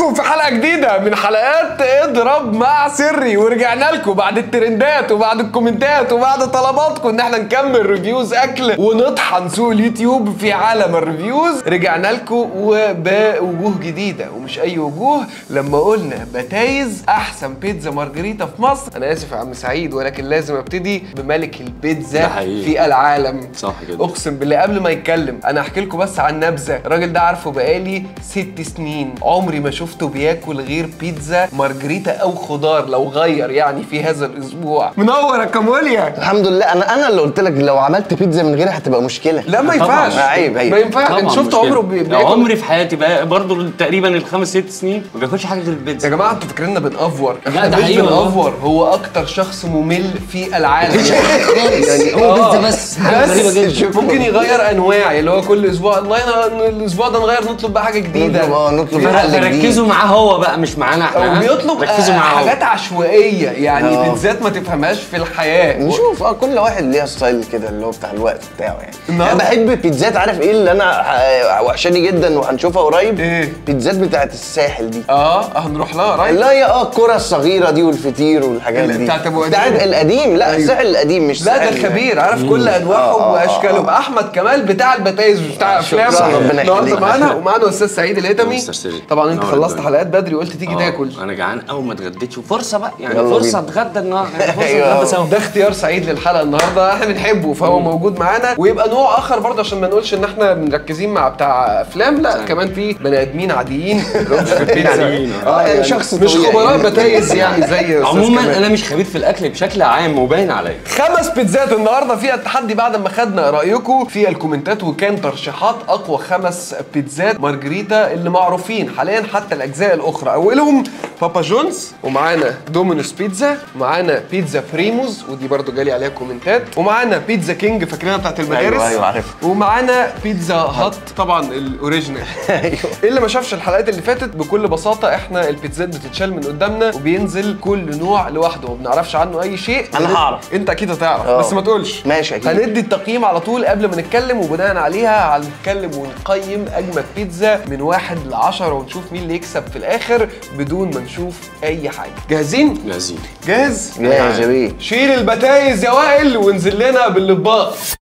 بيكم في حلقه جديده من حلقات اضرب مع سري ورجعنا لكم بعد الترندات وبعد الكومنتات وبعد طلباتكم ان احنا نكمل ريفيوز اكل ونطحن سوق اليوتيوب في عالم الريفيوز رجعنا لكم وبوجوه جديده ومش اي وجوه لما قلنا بتايز احسن بيتزا مارجريتا في مصر انا اسف يا عم سعيد ولكن لازم ابتدي بملك البيتزا ده حقيقي. في العالم صح كده. اقسم بالله قبل ما يتكلم انا احكي لكم بس عن نبذه الراجل ده عارفه بقالي ست سنين عمري ما شفته بياكل غير بيتزا مارجريتا او خضار لو غير يعني في هذا الاسبوع منور يا كاموليا الحمد لله انا انا اللي قلت لك لو عملت بيتزا من غيرها هتبقى مشكله لا ما طبعاً. ينفعش عيب، عيب. ما ينفعش انت شفت مشكلة. عمره بي- بياكل عمري في حياتي بقى برضه تقريبا الخمس ست سنين ما بياكلش حاجه غير يا البيتزا جماعه انتوا فاكريننا بنأفور احنا ده مش حقيقي والله. بنأفور هو اكتر شخص ممل في العالم يعني هو آه. بيتزا بس حاجه غريبه بس جدا ممكن يغير انواع اللي هو كل اسبوع والله أنا الاسبوع ده نغير نطلب بقى حاجه جديده نطلب اه نطلب فر- حل جديد فركزوا معاه هو بقى مش معانا احنا او ها؟ بيطلب ركزوا آه، معاه هو. حاجات عشوائيه يعني آه. بيتزات ما تفهمهاش في الحياه نشوف اه كل واحد ليها ستايل كده اللي هو بتاع الوقت بتاعه يعني النهاردة- انا بحب بيتزات عارف ايه اللي انا آه، وحشاني جدا وهنشوفها قريب إيه؟ بيتزات بتاعت الساحل دي اه هنروح لها قريب اللي هي اه الكرة الصغيرة دي والفطير والحاجات اللي دي بتاعت أبو بتاعت قديم. القديم لا الساحل القديم مش لا ده ساحل- الخبير عارف كل انواعهم آه، آه، واشكالهم احمد كمال بتاع البتايز مش بتاع شكراً، افلام ربنا النهارده يخليك. معانا ومعانا استاذ سعيد الهتمي أستاذ سعيد. طبعا انت نور خلصت الدنيا. حلقات بدري وقلت تيجي آه، تاكل انا جعان قوي ما اتغديتش وفرصه بقى يعني يلا فرصه بينا. اتغدى النهارده فرصه أيوة. نتغدى سوا ده اختيار سعيد للحلقه النهارده احنا بنحبه فهو موجود معانا ويبقى نوع اخر برضه عشان ما نقولش ان احنا مركزين مع بتاع افلام لا كمان في بني ادمين عاديين مالهمش في البيتزا عاديين، اه يعني شخص مش طبيعي. خبراء بتايز يعني زي أستاذ عموما كمال. انا مش خبير في الاكل بشكل عام وباين عليا خمس بيتزات النهارده فيها التحدي بعد ما خدنا رايكم في الكومنتات وكان ترشيحات اقوى خمس بيتزات مارجريتا اللي معروفين حاليا حتى الاجزاء الاخرى اولهم بابا جونز ومعانا دومينوس بيتزا ومعانا بيتزا بريموز ودي برضو جالي عليها كومنتات ومعانا بيتزا كينج فاكرينها بتاعت المدارس أيوة، أيوة، عارفها. ومعانا بيتزا هات طبعا الاوريجينال ايوه اللي ما شافش الحلقات اللي فاتت بكل بساطه احنا البيتزات بتتشال من قدامنا وبينزل كل نوع لوحده وما بنعرفش عنه اي شيء أنا هعرف. انت اكيد هتعرف اه. بس ما تقولش ماشي أكيد. هندي التقييم على طول قبل ما نتكلم وبناء عليها هنتكلم ونقيم اجمد بيتزا من واحد لعشرة ونشوف مين اللي يكسب في الاخر بدون ما نشوف اي حاجه جاهزين جاهزين جاهز جاهز يا بيه شيل البتايز يا وائل وانزل لنا بالاطباق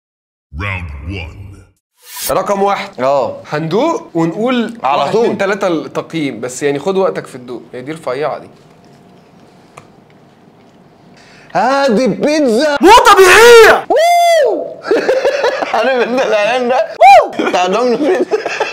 Round one. رقم واحد اه هندوق ونقول على واحد، طول. اتنين تلاتة التقييم بس يعني خد وقتك في الدوق هي دي رفيعة دي هذه بيتزا مو طبيعية عارف انت الاعلان ده بتاع دومينوز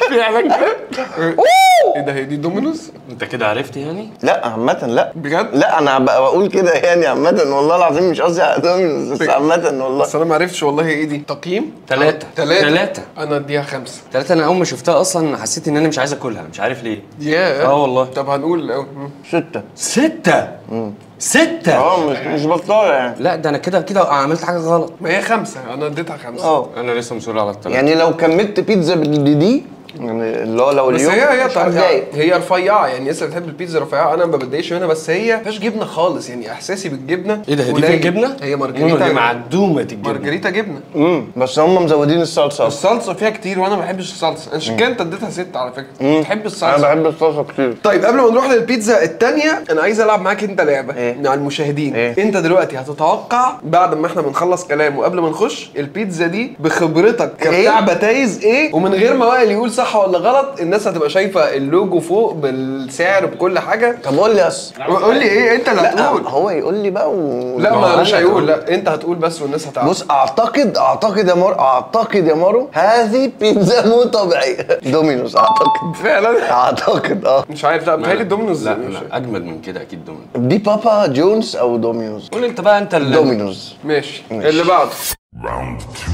ايه ده هي دي دومينوز انت كده عرفت يعني لا عامة لا بجد؟ لا انا بقى بقول كده يعني عامة والله العظيم مش قصدي على دومينوز بس عامة والله بس انا ما عرفتش والله ايه دي تقييم تلاتة. تلاتة تلاتة. انا اديها خمسة ثلاثة انا اول ما شفتها اصلا حسيت ان انا مش عايز اكلها مش عارف ليه ياه اه والله. طب هنقول الأول. مم. ستة ستة ستة اه مش مش بطالة يعني لا ده انا كده كده عملت حاجة غلط ما هي خمسة انا اديتها خمسة اه انا لسه مصر على الثلاثة يعني لو كملت بيتزا بالدي دي يعني اللي هو لو بس اليوم هي هي مش طبيعية هتضايق. هي رفيعة يعني الناس اللي بتحب البيتزا رفيعة انا ما بتضايقش منها بس هي ما فيهاش جبنة خالص يعني احساسي بالجبنة ايه ده هي دي قليل. فيها جبنة؟ هي مم، دي مارجريتا معدومة الجبنة مارجريتا جبنة امم بس هم مزودين الصلصة الصلصة فيها كتير وانا ما بحبش الصلصة عشان كده انت اديتها ستة على فكرة بتحب انا الصلصة بحب الصلصة كتير طيب قبل ما نروح للبيتزا التانية انا عايز العب معاك انت لعبة إيه؟ مع المشاهدين إيه؟ انت دلوقتي هتتوقع بعد ما احنا بنخلص كلام وقبل ما نخش البيتزا دي بخبرتك كبتاع إيه؟ بتايز ايه ومن غير ما وائل يقول صح ولا غلط الناس هتبقى شايفة اللوجو فوق بالسعر بكل حاجة طب قول لي بس قول لي ايه انت اللي لا هتقول هو يقول لي بقى و... لا ما ما هو مش قال لك هيقول أهو. لا انت هتقول بس والناس هتعرف بص اعتقد اعتقد يا مارو اعتقد يا مارو هذه بيتزا مو طبيعيه دومينوز اعتقد فعلا اعتقد اه مش عارف لا بتهيألي دومينوز لا مش- لا اجمد من كده اكيد دومينوز دي بابا جونز او دومينوز قول انت بقى انت اللي دومينوز ماشي ماشي. اللي بعده Round two.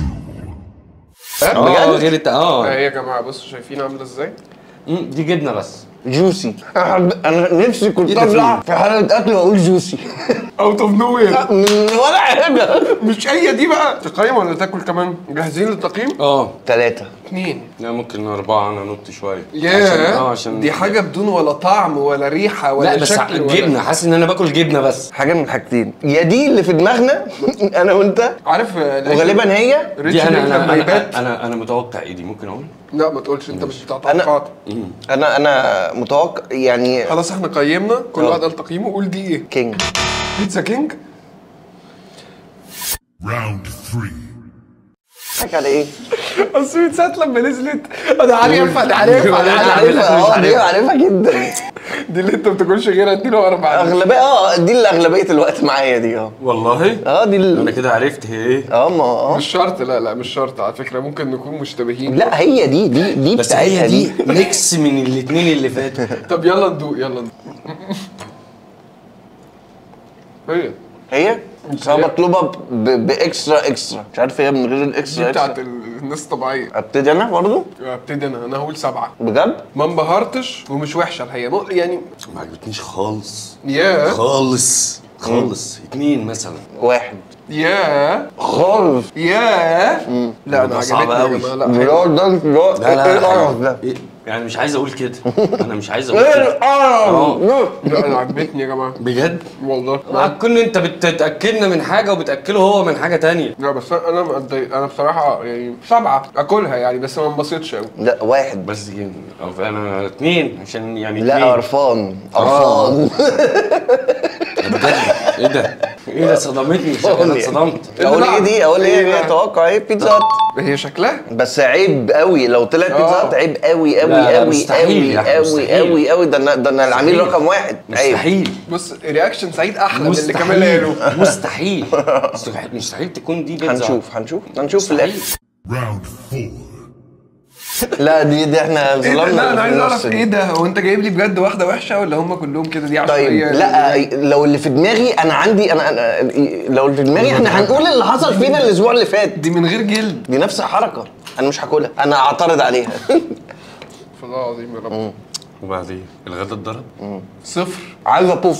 ها؟ اه بجد؟ غير الت... اه اهي يا جماعه بصوا شايفين عامله ازاي مم، دي جبنة بس جوسي انا نفسي كنت إيه ده اطلع في حلقه اكل واقول جوسي اوت اوف نو وير ولا حاجه مش هي دي بقى تقيم ولا تاكل كمان جاهزين للتقييم اه ثلاثه اتنين لا ممكن اربعة انا نط شوية عشان- ياه اه عشان دي حاجه بدون ولا طعم ولا ريحه ولا لا بس شكل ولا جبنة حاسس ان انا باكل جبنة بس حاجه من حاجتين يا دي اللي في دماغنا انا وانت عارف آه، وغالبا هي دي ريتش انا لما انا يبات انا انا, أنا متوقع ايه دي ممكن اقول لا ما تقولش انت مش بتاع انا توقعات انا انا متوقع يعني خلاص احنا قيمنا كل آه. واحد قال تقييمه قول دي ايه كينج بيتزا كينج Round three. حكى على ايه؟ اصل من ساعه لما نزلت انا عارفها انا عارفها انا انا عارفها عارفها اه دي عارفها جدا دي اللي انت ما بتاكلش غيرها اديله اربع اغلبيه اه دي اللي اغلبيه الوقت معايا دي اه والله اه دي انا ال- كده عرفت هي ايه اه ما اه مش شرط لا لا مش شرط على فكره ممكن نكون مشتبهين لا هي دي دي دي بس بتاعتها هي دي دي ميكس من الاثنين اللي فاتوا طب يلا ندوق يلا ندوق هي هي بس هي مطلوبه ب- باكسترا اكسترا مش عارف هي من غير دي الاكسترا بتاعت اكسترا ال- الناس الطبيعيه ابتدي انا برضه ابتدي انا انا هقول سبعه بجد ما انبهرتش ومش وحشه الحقيقه مو- يعني ما عجبتنيش خالص ياه خالص خالص اتنين مثلا واحد ياه خالص ياه لا انا ده صعب عجبتني يا أوي. جماعه لا لا حلو. ده لا لا لا ايه لا القرف حلو. ده؟ إيه؟ يعني مش عايز اقول كده انا مش عايز اقول ايه كده القرف ده؟ لا انا عجبتني يا جماعه بجد والله مع كل انت بتتاكلنا من حاجه وبتاكله هو من حاجه تانية لا بس انا انا مقضي- انا بصراحه يعني سبعه اكلها يعني بس ما انبسطش قوي لا واحد بس يعني أو انا اتنين عشان يعني لا اتنين. قرفان قرفان بجد ايه ده؟ ايه ده صدمتني قول انا لي. اتصدمت اقول ايه دي اقول إيه ايه بقى؟ ايه توقع ايه بيتزا هات هي شكلها بس عيب قوي لو طلعت بيتزا آه. هات عيب قوي قوي لا، لا، قوي مستحيل يا قوي أحمد، قوي مستحيل. قوي قوي ده انا ده انا العميل مستحيل. رقم واحد عيب مستحيل بص رياكشن سعيد احلى من اللي كمان مستحيل قاله مستحيل مستحيل مستحيل تكون دي بيتزا هنشوف هنشوف هنشوف في مستحيل. الاخر Round four. لا دي دي احنا ايه ده ظلمنا لا انا اللي في عايز النص اعرف دي. ايه ده هو انت جايب لي بجد واحده وحشه ولا هم كلهم كده دي عشوائيه طيب لا لو اللي في دماغي انا عندي انا, أنا لو اللي في دماغي احنا هنقول اللي حصل فينا الاسبوع اللي فات دي من غير جلد دي نفس الحركه انا مش هاكلها انا اعترض عليها فالله العظيم يا رب وبعدين الغدا اتضرب صفر عايز ابوف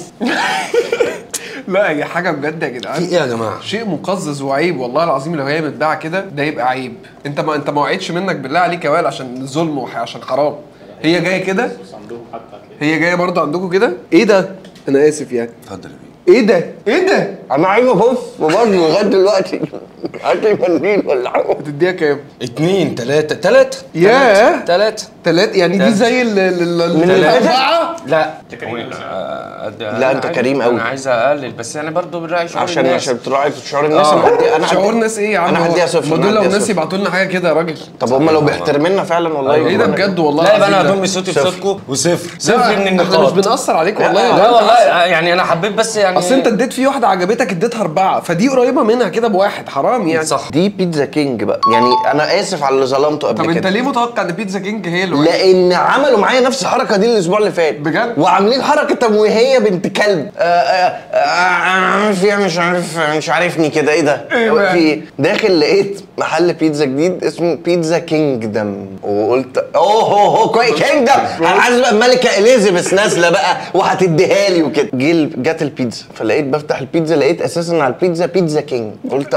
لا هي حاجه بجد يا جدعان في ايه يا جماعه؟ شيء مقزز وعيب والله العظيم لو هي متباعه كده ده يبقى عيب انت ما انت ما وعدتش منك بالله عليك يا وائل عشان ظلم وعشان حرام هي جايه كده هي جايه برضه عندكم كده ايه ده انا اسف يعني اتفضل يا بيه ايه ده ايه ده انا عايز ابوف وبرضه لغايه دلوقتي هات لي منديل ولا حاجه هتديها كام اتنين تلاتة تلاتة ياه. تلاتة تلات يعني دي تلاتة. زي ال ال ال- من الاربعه لا آه، لا، أنت كريم أوي. انا عايز اقلل بس انا برضو براعي شعور عشان الناس. عشان تراعي في شعور الناس آه. انا هدي انا شعور هدي- ناس ايه يا عم انا هو- هديها صفر ما أنا دول لو هديها الناس صفر. يبعتوا لنا حاجه كده يا راجل طب هم لو بيحترمنا فعلا والله ايه ده يبقى- بجد والله لا يبقى انا العظيم ده. هضم صوتي صفر. بصوتكم وصفر لا، صفر من احنا مش النقاط بنأثر عليك والله لا والله يعني انا حبيت بس يعني اصل انت اديت في واحده عجبتك اديتها اربعه فدي قريبه منها كده بواحد حرام يعني صح دي بيتزا كينج بقى يعني انا اسف على اللي ظلمته قبل طب انت كده ليه متوقع ان بيتزا كينج هي اللي وحشة؟ لان عملوا معايا نفس الحركه دي الاسبوع اللي فات بجد؟ وعاملين حركه تمويهيه بنت كلب آه، آه، آه، انا عامل فيها مش عارف مش عارفني كده ايه ده إيه هو بقى؟ في إيه؟ داخل لقيت محل بيتزا جديد اسمه بيتزا كينجدم وقلت اوه هو هو كويس كينجدم انا عايز بقى الملكه اليزابيث نازله بقى وهتديها لي وكده جه ال- جت البيتزا فلقيت بفتح البيتزا لقيت اساسا على البيتزا بيتزا كينج قلت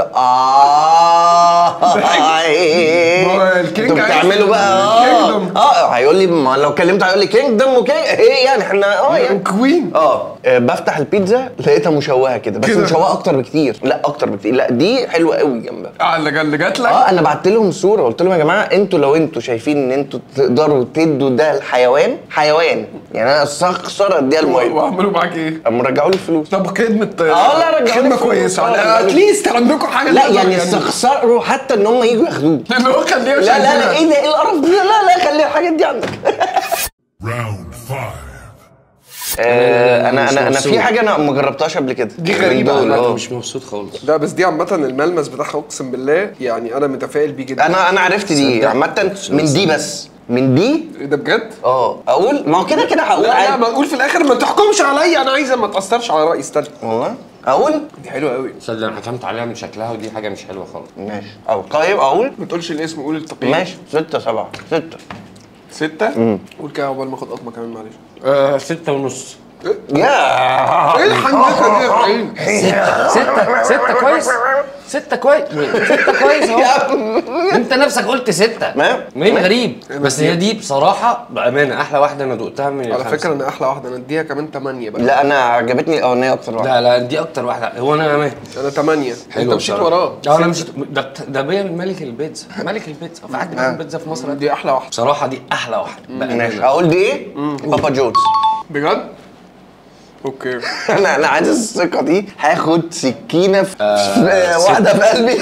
اه هو الكينج انتوا عايز بتعملوا بقى الكينجدم. اه اه هيقول لي ما لو كلمت هيقول لي كينجدم وكينج ايه يعني احنا اه يعني كوين اه آه، بفتح البيتزا لقيتها مشوهه كده بس كده. مشوهه اكتر بكتير لا اكتر بكتير لا دي حلوه قوي جنبها اه اللي جا- اللي جات لك اه انا بعت لهم صوره قلت لهم يا جماعه انتوا لو انتوا شايفين ان انتوا تقدروا تدوا ده الحيوان حيوان يعني انا استخسر اديها الميه وعملوا معاك ايه؟ اما رجعوا لي الفلوس طب خدمة اه لا رجعوا لي خدمة الفلوس. كويسة آه، رجعوا لي اتليست عندكم حاجة لا تقدر يعني استخسروا حتى ان هم يجوا ياخدوه اللي هو خليها لا لا لا ايه ده ايه القرف ده لا لا خلي الحاجات دي عندك Round five. آه، انا مش انا انا مبسوط. في حاجه انا ما جربتهاش قبل كده دي غريبة دول، عامة، آه. مش مبسوط خالص لا بس دي عامة الملمس بتاعها اقسم بالله يعني انا متفائل بيه جدا انا انا عرفت دي صدق. عامه من دي بس من دي ايه ده بجد؟ اه اقول ما هو كده كده هقول لا لا عادي ما تقول في الاخر ما تحكمش عليا انا عايزه ما تاثرش على رايي استنى والله اقول دي حلوه قوي صدق انا حكمت عليها من شكلها ودي حاجه مش حلوه خالص ماشي او طيب اقول ما تقولش الاسم قول التقييم ماشي ستة سبعة ستة ستة قول كده عقبال ما اخد قطمه كمان معلش آه ستة ونص يا ايه الحنجره دي يا ابراهيم؟ ستة ستة كويس ستة كويس ستة كويس يا اهو عم. انت نفسك قلت ستة ما- مين ما- غريب بس هي دي بصراحة بأمانة أحلى واحدة أنا دقتها من على الخمسة. فكره انا احلى واحده انا اديها كمان 8 بقى لا انا عجبتني الاولانيه اكتر واحده لا لا دي أكتر واحدة هو أنا أمان انا 8 انت مشيت بصراحة. وراه اه انا مشيت ده ده بيا ملك البيتزا ملك البيتزا في حد بيعمل بيتزا في مصر دي احلى واحده بصراحة دي أحلى واحدة ماشي بأمانة هقول دي ايه؟ بابا جونز بجد اوكي انا انا عايز الثقه دي هاخد سكينه في في- واحده في قلبي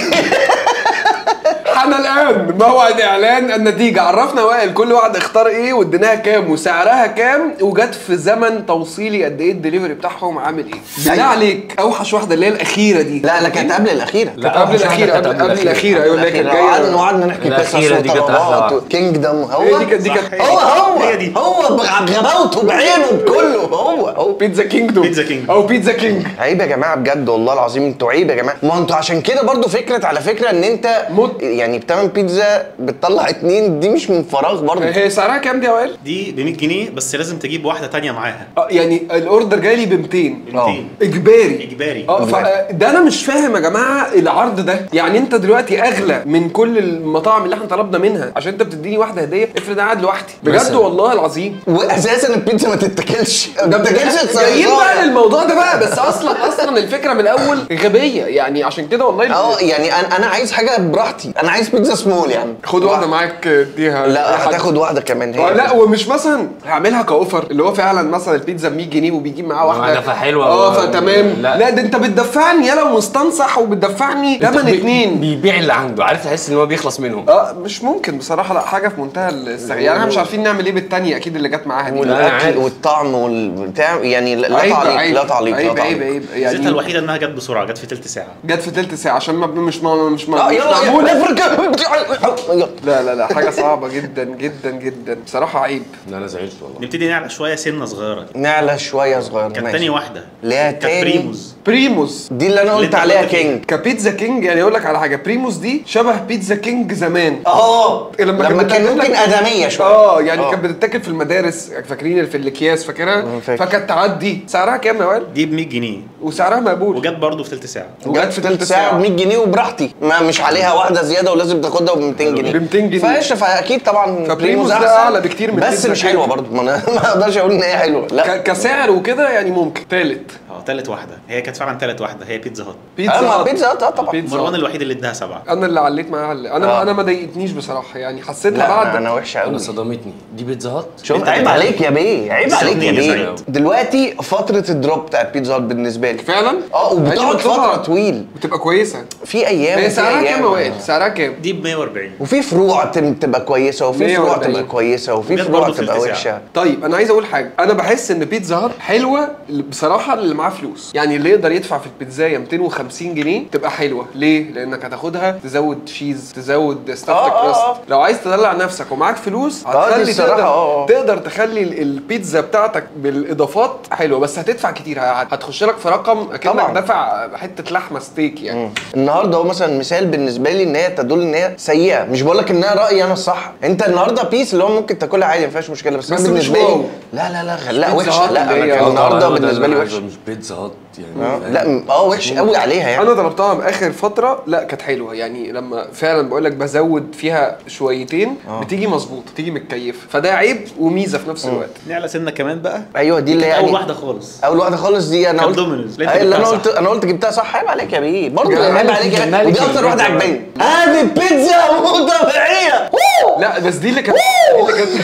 حان الان موعد اعلان النتيجه عرفنا وائل كل واحد اختار ايه واديناها كام وسعرها كام وجت في زمن توصيلي قد ايه الدليفري بتاعهم عامل ايه بالله أيوة. عليك اوحش واحده اللي هي الاخيره دي لا لا كانت قبل الاخيره لا، قبل أوحش واحدة الاخيره كانت قبل, قبل قبل الاخيره ايوه اللي هي كانت قعدنا جايه وقعدنا نحكي قصص الأخيرة دي كانت أحلى وطلبات واحدة. كينجدم هو هي دي كانت دي كانت هو هو هي دي. هو بغباوته بعينه بكله هو هو بيتزا كينجدوم بيتزا كينج. او بيتزا كينج عيب يا جماعه بجد والله العظيم انتوا عيب يا جماعه ما انتوا عشان كده برضو فكره على فكره ان انت مت- يعني بتعمل بيتزا بتطلع اتنين دي مش من فراغ برضو هي سعرها كام دي يا وائل؟ دي ب 100 جنيه بس لازم تجيب واحده تانية معاها اه يعني الاوردر جاي لي ب 200 ب 200 اجباري إجباري. اه ف- ده انا مش فاهم يا جماعه العرض ده يعني انت دلوقتي اغلى من كل المطاعم اللي احنا طلبنا منها عشان انت بتديني واحده هديه افرض انا قاعد لوحدي بجد مثلا. والله العظيم واساسا البيتزا ما تتاكلش ما بتتاكلش جايين بقى تصيصاية. للموضوع ده بقى بس اصلا اصلا الفكره من الاول غبيه يعني عشان كده والله اه يعني انا انا عايز حاجه براحتي انا عايز بيتزا سمول يعني خد واحده معاك اديها لا أي حد. هتاخد واحده كمان آه، هي لا ومش مثلا هعملها كاوفر اللي هو فعلا مثلا البيتزا ب 100 جنيه وبيجيب معاه واحده واحدة فحلوة اه و- فتمام لا. لا. لا ده انت بتدفعني يالا مستنصح وبتدفعني لبن بي- اتنين بيبيع اللي عنده عارف تحس ان هو بيخلص منهم اه مش ممكن بصراحه لا حاجه في منتهى السغ يعني احنا مش عارفين نعمل ايه بالتانيه اكيد اللي جت معاها دي أنا والاكل عارف. والطعم والبتاع يعني لا لا عيب تعليق عيب لا تعليق لا عيب تعليق عيب عيب ميزتها يعني الوحيده انها جت بسرعه جت في تلت ساعه جت في تلت ساعه عشان ما مش ما مش ما اه مش يلا معموله يلا افرك يلا. لا لا لا حاجه صعبه جدا جدا جدا بصراحه عيب لا انا زعلت والله نبتدي نعلى شويه سنه صغيره نعلى شويه صغير كانت ماشي. تاني واحده ليها كانت تاني بريموز بريموس دي اللي انا اللي قلت انت عليها قلت فيها. كينج كبيتزا كينج يعني اقول لك على حاجه بريموس دي شبه بيتزا كينج زمان اه لما لما, كان لما كان بتاكل ممكن لك- ادميه شويه اه يعني آه. كانت بتتاكل في المدارس فاكرين في الاكياس فاكرها آه، فاكر. فكانت تعدي سعرها كام يا وائل دي ب 100 جنيه وسعرها مقبول وجت برضه في تلت ساعه وجت في تلت ساعه ب 100 جنيه وبراحتي ما مش عليها واحده زياده ولازم تاخدها ب 200 جنيه ب 200 جنيه. فقشطه فاكيد طبعا فبريموس ده أحسن. أعلى بكتير من بس بيتزا مش كينج. حلوه برضه ما انا ما اقدرش اقول ان هي حلوه لا ك- كسعر وكده يعني ممكن تالت اه تالت واحده هي كانت فعلا تالت واحده هي بيتزا هات اه ما هات. بيتزا هات، اه طبعا بيتزا مروان هات. الوحيد اللي اداها سبعه انا اللي عليت معاها اللي. انا آه. انا ما ضايقتنيش بصراحه يعني حسيتها لا بعد انا وحشه انا قوي صدمتني دي بيتزا هات شوف انت عيب بتعمل- عليك يا بيه عيب عليك يا صدقني بيه زعلان. دلوقتي فتره الدروب بتاعت بيتزا هات بالنسبه لي فعلا اه مع إني وبتقعد بطلبها فتره طويل بتبقى كويسه في ايام هي وفي سعرها كام يا أيام. وائل سعرها كام دي ب 140 وفي فروع تم- تبقى كويسه وفي فروع 140. تبقى كويسه وفي وجت فروع برضه في تبقى التسعة. وحشه طيب انا عايز اقول حاجه انا بحس ان بيتزا هات حلوه بصراحه اللي معاه فلوس يعني اللي يقدر يدفع في البيتزايه 250 جنيه تبقى حلوه ليه لانك هتاخدها تزود تشيز تزود آه، ستافت آه، كراست آه. لو عايز تدلع نفسك ومعاك فلوس آه، دي هتخلي الصراحة، تقدر آه، آه. تقدر تخلي ال- البيتزا بتاعتك بالاضافات حلوه بس هتدفع كتير ه- هتخش لك في رقم اكنك طبعاً. دافع حته لحمه ستيك يعني النهارده هو مثلا مثال بالنسبه لي ان هي تدل ان هي سيئه مش بقول لك انها رايي انا الصح انت النهارده بيس اللي هو ممكن تاكلها عادي ما فيهاش مشكله بس, بس انا مش بالنسبه لي واو. لا لا لا لا بيتزا وحشه هات لا اللي انا هي- كان آه، النهارده هو ده بالنسبه لي اللي أنا وحش عايزه، مش بيتزا هات يعني آه، فاهم؟ لا اه وحش قوي عليها يعني انا طلبتها من اخر فتره لا كانت حلوه يعني لما فعلا بقول لك بزود فيها شويتين بتيجي مظبوطه بتيجي متكيفه فده عيب وميزه في نفس الوقت نعلى سنه كمان بقى ايوه دي اللي هي كانت اول يعني واحده خالص اول واحده خالص دي انا كانت قلت دومينوز. اللي انت أي اللي انا جبتها قلت انا قلت جبتها صح عيب عليك يا بيه برضه جبتها عيب مالك- عليك يا مالك ودي اكتر واحده البيتزا عجباني هذه بيتزا مو طبيعيه لا بس دي اللي كانت دي اللي كانت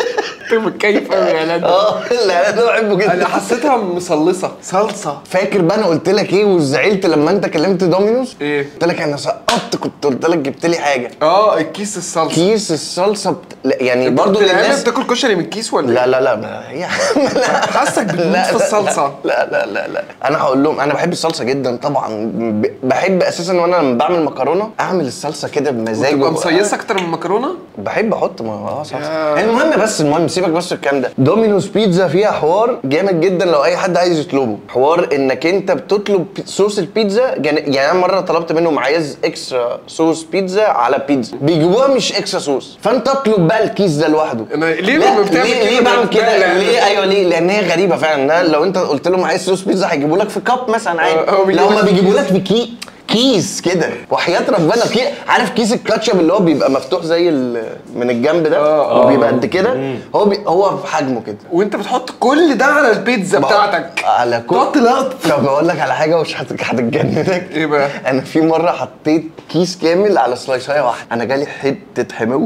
كنت متكيف قوي الاعلان ده اه لا انا بحبه انا جدا حسيتها مصلصه صلصه فاكر بقى انا قلت لك ايه وزعلت لما انت كلمت دومينوز ايه؟ قلت لك انا سقطت كنت قلت لك جبت لي حاجه اه الكيس الصلصه كيس الصلصه بت... لا يعني برضو برضه للناس بتاكل كشري من الكيس ولا لا إيه؟ لا لا ما هي حاسك بتموت لا، في لا، الصلصه لا لا لا لا انا هقول لهم انا بحب الصلصه جدا طبعا ب- بحب اساسا وانا لما بعمل مكرونه اعمل الصلصه كده بمزاج تبقى وأبقى- مصيصه اكتر من المكرونه بحب احط م- اه صلصه يا. المهم بس المهم سيبك بس الكلام ده دومينوز بيتزا فيها حوار جامد جدا لو اي حد عايز يطلبه حوار انك انت بتطلب بي- صوص البيتزا جن- يعني انا مره طلبت منهم عايز اكسترا صوص بيتزا على بيتزا بيجيبوها مش اكسترا صوص فانت اطلب بقى الكيس ده لوحده أنا ليه لا، لما بتعمل ليه, كده ليه بعمل كده بتبالغ؟ ليه ايوه ليه لان هي غريبه فعلا إنها لو انت قلت لهم عايز صوص بيتزا هيجيبوا لك في كاب مثلا آه، هو عادي بيجيبوا لو لك ما في بيجيبوا لك في كي كيس كده وحياه ربنا كي عارف كيس الكاتشب اللي هو بيبقى مفتوح زي ال- من الجنب ده آه، وبيبقى قد كده هو بي هو في حجمه كده وانت بتحط كل ده على البيتزا بتاعتك على كل تقعد تلقط طب اقول لك على حاجه مش هت- هتتجننك ايه بقى؟ انا في مره حطيت كيس كامل على سلايسايه واحده انا جالي حته حمو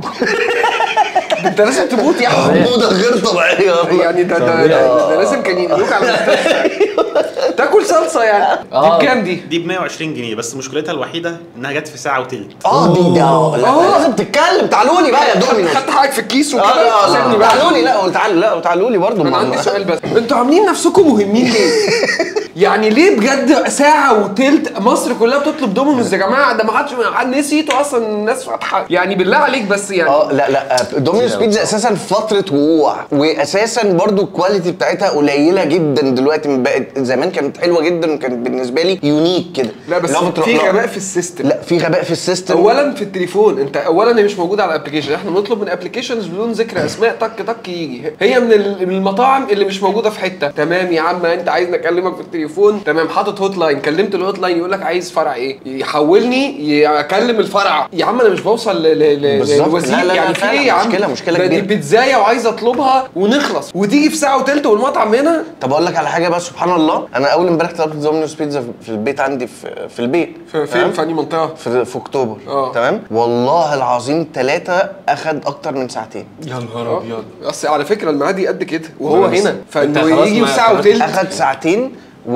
انت لازم تموت يا احمد حموضه غير طبيعيه والله. يعني ده ده, ده, ده لازم كان ينقلوك على المستشفى تاكل صلصه يعني دي آه. بكام دي؟ دي ب 120 جنيه بس مشكلتها الوحيده انها جت في ساعه وتلت اه دي ده لا لازم تتكلم تعالوا لي بقى يا دومينوز خدت حاجك في الكيس اه وكده لا سيبني لا بقى تعالوا لي لا تعالوا لا تعالوا لي برضه انا عندي سؤال بس انتوا عاملين نفسكم مهمين ليه؟ يعني ليه بجد ساعة وتلت مصر كلها بتطلب دومينوز يا جماعة ده ما حدش حد نسيتوا اصلا الناس فاتحة يعني بالله عليك بس يعني اه لا لا دومينوز بيتزا اساسا في فتره وقوع واساسا برضو الكواليتي بتاعتها قليله جدا دلوقتي بقت زمان كانت حلوه جدا وكانت بالنسبه لي يونيك كده لا بس اللي هو بتروح في لها- غباء في السيستم لا في غباء في السيستم اولا في التليفون انت اولا هي مش موجوده على الابلكيشن احنا بنطلب من ابلكيشنز بدون ذكر اسماء طك طك يجي هي من ال- من المطاعم اللي مش موجوده في حته تمام يا عم انت عايز اكلمك في التليفون تمام حاطط هوت لاين كلمت الهوت لاين يقول لك عايز فرع ايه يحولني اكلم الفرع يا عم انا مش بوصل ل- ل- ل- بالظبط. للوزير لا، لا، لا، يعني في فعلا ايه يا عم مشكلة- مشكلة ده دي كبيرة. بيتزايه وعايز اطلبها ونخلص وتيجي في ساعه وتلت والمطعم هنا طب اقول لك على حاجه بقى سبحان الله انا اول امبارح طلبت دومينوز بيتزا في البيت عندي في, في البيت في- فين تمام؟ في انهي منطقه في, في اكتوبر اه. تمام والله العظيم ثلاثه اخد اكتر من ساعتين يا نهار ابيض بس على فكره المعادي قد كده وهو بس- هنا انت فانه خلاص يجي ما- في ساعه خلاص وتلت اخد ساعتين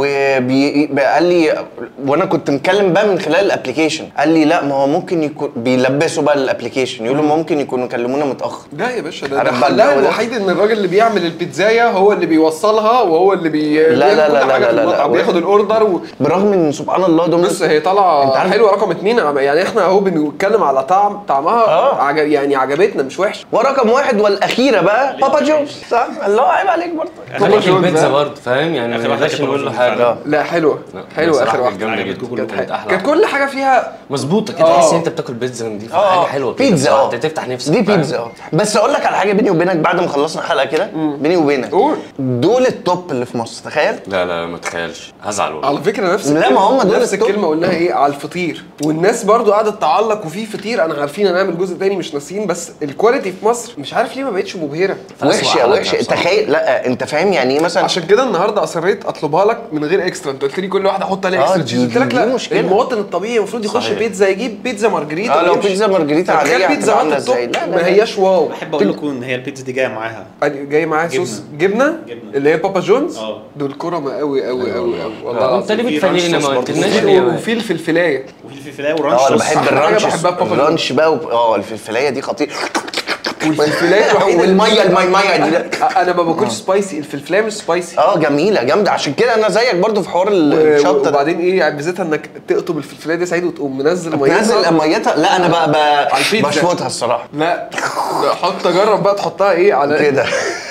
وقال لي وانا كنت مكلم بقى من خلال الابلكيشن قال لي لا ما هو ممكن يكون بيلبسوا بقى الابلكيشن يقولوا ممكن يكونوا كلمونا متاخر لا يا باشا ده, ده عارف بقى حلها الجو ده؟ الوحيد ان الراجل اللي بيعمل البيتزايه هو اللي بيوصلها وهو اللي بي لا، بيعمل لا، كل لا، حاجه لا، في لا، لا. المطعم بياخد الاوردر و... برغم ان سبحان الله بص دومينوز هي انت طالعه عارف- حلوه رقم اتنين يعني احنا اهو بنتكلم على طعم طعمها اه. عجب يعني عجبتنا مش وحش ورقم واحد والاخيره بقى بابا جونز صح الله عيب عليك برضه بابا ملك جونز البيتزا ده. برضه فاهم يعني آخر ما واحدة نقدرش كانت نقول له بابا حاجه جونز لا حلوه حلوه بصراحة اخر كانت واحده جامده عجبتكم جدا كلكم. كانت احلى كانت واحدة. كل حاجه فيها مظبوطه كده اه. تحس ان انت بتاكل بيتزا نضيفه اه حاجه حلوه كده بيتزا اه انت تفتح نفسك دي فاهم؟ بيتزا اه بس اقول لك على حاجه بيني وبينك بعد ما خلصنا الحلقه كده بيني وبينك قول. دول التوب اللي في مصر تخيل لا لا ما تخيلش هزعل والله على فكره نفس لا، الكلمة- ما هم دول نفس التوب. الكلمه قلناها ايه على الفطير والناس برضو قعدت تعلق وفي فطير انا عارفين هنعمل جزء تاني مش ناسيين بس الكواليتي في مصر مش عارف ليه ما بقتش مبهره فأسوأ وحشه حاجة وحشه بصراحة. تخيل لا انت فاهم يعني ايه مثلا عشان كده النهارده اصريت اطلبها لك من غير اكسترا انت قلت لي كل واحده احط عليها اه، اكسترا دي- تشيز قلت دي- لك دي لا مشكلة. المواطن الطبيعي المفروض يخش صحيح. بيتزا يجيب بيتزا مارجريتا اه لو ويمشي. بيتزا مارجريتا فتخيل عاديه بيتزا هتبقى هات عامله التوب ازاي لا ما لا لا هياش واو بحب اقول لكم ان هي البيتزا دي جايه معاها يعني جاي معاها جبنة. صوص جبنه جبنة. اللي هي بابا جونز اه. دول كرمه قوي قوي قوي قوي والله لا، انت العظيم ليه في رانش بتفاجئنا صوص ما برضه. قلتلناش وفي- ليه وفي الفلفلايه وفي الفلفلايه ورانش اه انا صوص. بحب حاجة الرانش بحبها بابا الرانش بقى وب- اه الفلفلايه دي خطير والفلفلايه الوحيده والميه الميه الميه دي لا. انا ما باكلش سبايسي الفلفلايه مش سبايسي اه جميله جامده عشان كده انا زيك برضو في حوار ال- الشطه ده وبعدين ايه ميزتها انك تقطم الفلفلايه دي سعيد وتقوم منزل ميتها تنزل ميتها لا انا بقى, بقى على البيتزا. بشفطها الصراحه لا لا، حط جرب بقى تحطها ايه على كده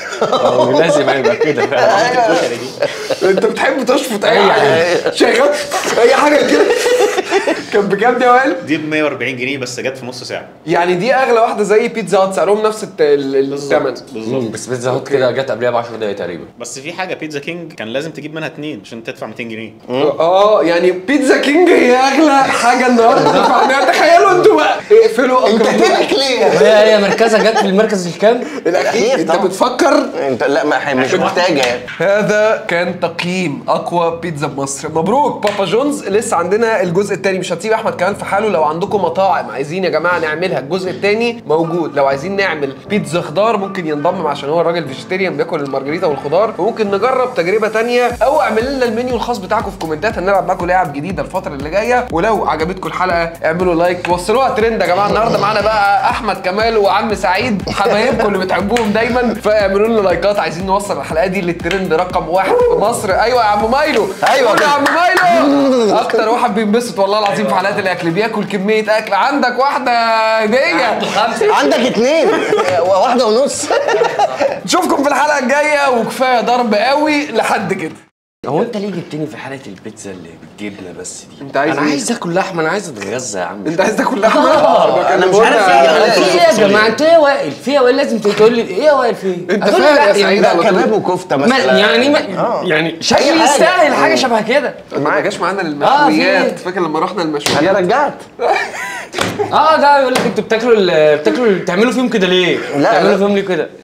اه، لازم يبقى كده فعلا الكشري دي انت بتحب تشفط اي أي حاجه شغال اي حاجه كده كان بكام دي يا وائل؟ دي ب 140 جنيه بس جت في نص ساعه يعني دي اغلى واحده زي بيتزا هات سعرهم نفس الت- ال- الثمن بالظبط بس بيتزا هوت كده جت قبلها ب 10 دقايق تقريبا بس في حاجه بيتزا كينج كان لازم تجيب منها اتنين عشان تدفع 200 جنيه اه يعني بيتزا كينج هي اغلى حاجه النهارده دفعناها تخيلوا انتوا بقى اقفلوا انت أقرب- تبك ليه؟ هي هي مركزها جت في المركز الكام؟ الاخير انت طبعا. بتفكر انت لا ما إحنا مش محتاجه يعني هذا كان تقييم اقوى بيتزا بمصر مبروك بابا جونز لسه عندنا الجزء الثاني مش هتسيب احمد كمان في حاله لو عندكم مطاعم عايزين يا جماعه نعملها الجزء الثاني موجود لو عايزين نعمل بيتزا خضار ممكن ينضم عشان هو الراجل فيجيتيريان بياكل المارجريتا والخضار وممكن نجرب تجربه تانية او اعمل لنا المنيو الخاص بتاعكم في كومنتات هنلعب معاكم لعب جديده الفتره اللي جايه ولو عجبتكم الحلقه اعملوا لايك وصلوها ترند يا جماعه النهارده معانا بقى احمد كمال وعم سعيد حبايبكم اللي بتحبوهم دايما فاعملوا لنا لايكات عايزين نوصل الحلقه دي للترند رقم واحد في مصر ايوه يا عم مايلو أيوة قول يا كده. عم مايلو اكتر واحد بينبسط والله العظيم في حلقات الاكل بياكل كميه اكل عندك واحده هديه عندك اتنين واحده ونص نشوفكم في الحلقه الجايه وكفايه ضرب قوي لحد كده هو انت ليه جبتني في حاله البيتزا اللي بالجبنه بس دي انت عايز انا ايه؟ عايز اكل لحمه انا عايز اتغذى يا عم انت عايز تاكل لحمه؟ آه، أنا مش عارف بكلمونا- ايه في ايه يا جماعه انتوا ايه يا وائل في ايه يا وائل لازم تقول لي ايه يا وائل في ايه انت هتقول لي فاهم لا، يا سعيد يعني على طول. كباب وكفته ما مثلا يعني ما آه. يعني أي شكلي حاجة. يستاهل حاجه شبه كده ما جاش معانا آه، في المشويات ايه؟ فاكر لما رحنا المشويات انا رجعت اه ده يقول لك انتوا بتاكلوا ال- بتاكلوا ال- بتعملوا فيهم كده ليه؟ لا. بتعملوا فيهم ليه كده؟